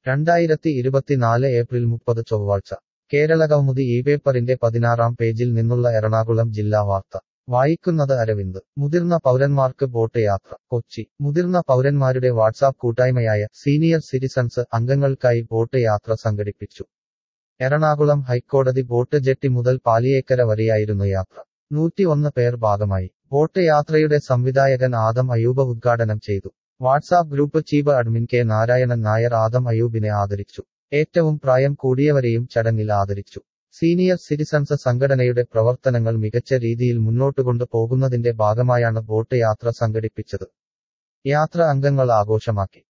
രണ്ടായിരത്തി ഇരുപത്തിനാല് ഏപ്രിൽ മുപ്പത് ചൊവ്വാഴ്ച കേരളകൗമുദി ഈ പേപ്പറിന്റെ പതിനാറാം പേജിൽ നിന്നുള്ള എറണാകുളം ജില്ലാ വാർത്ത വായിക്കുന്നത് അരവിന്ദ് മുതിർന്ന പൗരന്മാർക്ക് ബോട്ട് യാത്ര കൊച്ചി മുതിർന്ന പൗരന്മാരുടെ വാട്സാപ്പ് കൂട്ടായ്മയായ സീനിയർ സിറ്റിസൺസ് അംഗങ്ങൾക്കായി ബോട്ട് യാത്ര സംഘടിപ്പിച്ചു എറണാകുളം ഹൈക്കോടതി ബോട്ട് ജെട്ടി മുതൽ പാലിയേക്കര വരെയായിരുന്നു യാത്ര നൂറ്റിയൊന്ന് പേർ ഭാഗമായി ബോട്ട് യാത്രയുടെ സംവിധായകൻ ആദം അയൂബ ഉദ്ഘാടനം ചെയ്തു WhatsApp group chief admin K Narayanan Nair Adam അയൂബിനെ ആദരിച്ചു ഏറ്റവും പ്രായം കൂടിയവരെയും ചടങ്ങിൽ ആദരിച്ചു സീനിയർ സിറ്റിസൺസ് സംഘടനയുടെ പ്രവർത്തനങ്ങൾ മികച്ച രീതിയിൽ മുന്നോട്ടുകൊണ്ടു പോകുന്നതിന്റെ ഭാഗമായാണ് ബോട്ട് യാത്ര സംഘടിപ്പിച്ചത് യാത്ര അംഗങ്ങൾ ആഘോഷമാക്കി